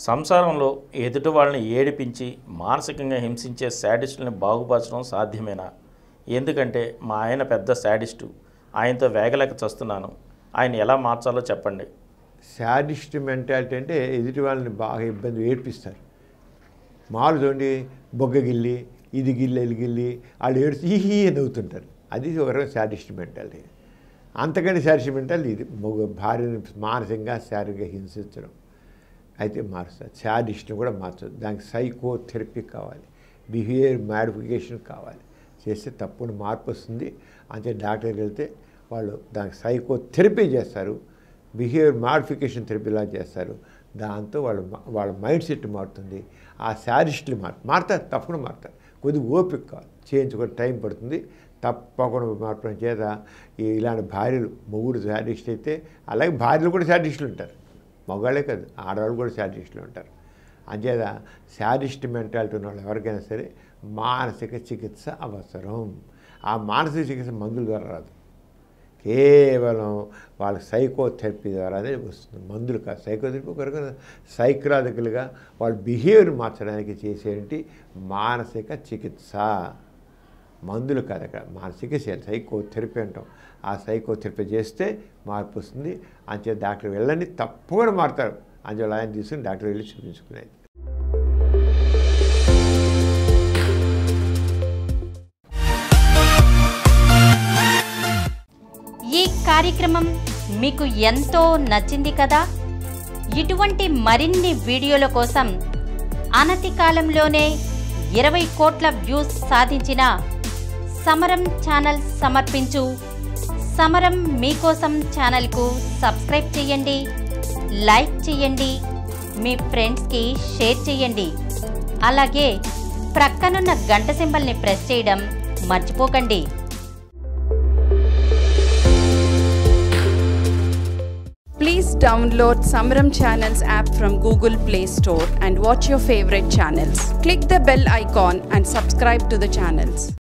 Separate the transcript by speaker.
Speaker 1: సంసారంలో ఎదుటి వాళ్ళని ఏడిపించి మానసికంగా హింసించే శాడిస్టులను బాగుపరచడం సాధ్యమేనా ఎందుకంటే మా ఆయన పెద్ద శాడిస్టు ఆయనతో వేగలేక చస్తున్నాను ఆయన ఎలా మార్చాలో చెప్పండి
Speaker 2: శాడిస్ట్ మెంటాలిటీ అంటే ఎదుటి వాళ్ళని బాగా ఇబ్బంది ఏడ్పిస్తారు మాలు చూడండి బొగ్గ గిల్లి ఇది గిల్లి ఇది గిల్లి వాళ్ళు ఏడుస్తూ హీ అని నవ్వుతుంటారు అది ఒక రకం శాడిస్ట్ మెంటాలిటీ అంతకంటే శాడిస్ట్ మెంటాలిటీ ఇది మగ భార్యని మానసికంగా శారీరకంగా హింసించడం అయితే మారుస్తారు శాడిస్ట్ని కూడా మార్చదు దానికి సైకో థెరపీ కావాలి బిహేవియర్ మాడిఫికేషన్ కావాలి చేస్తే తప్పని మార్పు వస్తుంది అంతే డాక్టర్కి వెళ్తే వాళ్ళు దానికి సైకో థెరపీ చేస్తారు బిహేవియర్ మాడిఫికేషన్ థెరపీలా చేస్తారు దాంతో వాళ్ళ వాళ్ళ మైండ్ సెట్ మారుతుంది ఆ శాడిస్టులు మారు మారుతారు తప్పకుండా మారుతారు కొద్దిగా ఓపిక కావాలి చేయించుకొని టైం పడుతుంది తప్పకుండా మార్పడం చేత ఈ ఇలాంటి భార్యలు మొగుడు శాడిస్ట్ అయితే అలాగే భార్యలు కూడా శాడిస్టులు ఉంటారు మగవాళ్ళే కాదు ఆడవాళ్ళు కూడా శాడిస్టులు ఉంటారు అంచేత శాడిస్ట్ మెంటాలిటీ ఉన్న వాళ్ళు ఎవరికైనా సరే మానసిక చికిత్స అవసరం ఆ మానసిక చికిత్స మందుల ద్వారా రాదు కేవలం వాళ్ళ సైకోథెరపీ ద్వారానే వస్తుంది మందులు కాదు సైకోథెరపీ ఒక రకమైన సైకలాజికల్గా వాళ్ళ బిహేవియర్ మార్చడానికి చేసేటి మానసిక చికిత్స మందులు కాదు అక్కడ మానసిక సైకోథెరపీ అంటాం ఆ సైకోథెరపీ చేస్తే మార్పు వస్తుంది అంతే డాక్టర్ వెళ్ళండి తప్పకుండా మారుతారు అంచేలా ఆయన తీసుకుని డాక్టర్ వెళ్ళి చూపించుకునేది
Speaker 3: ఈ కార్యక్రమం మీకు ఎంతో నచ్చింది కదా ఇటువంటి మరిన్ని వీడియోల కోసం అనతి కాలంలోనే ఇరవై కోట్ల వ్యూస్ సాధించిన సమరం ఛానల్ సమర్పించు సమరం మీకోసం ఛానల్కు సబ్స్క్రైబ్ చేయండి లైక్ చేయండి మీ ఫ్రెండ్స్కి షేర్ చేయండి అలాగే ప్రక్కనున్న గంట సింబల్ని ప్రెస్ చేయడం మర్చిపోకండి
Speaker 4: Please download Samram Channels app from Google Play Store and watch your favorite channels. Click the bell icon and subscribe to the channels.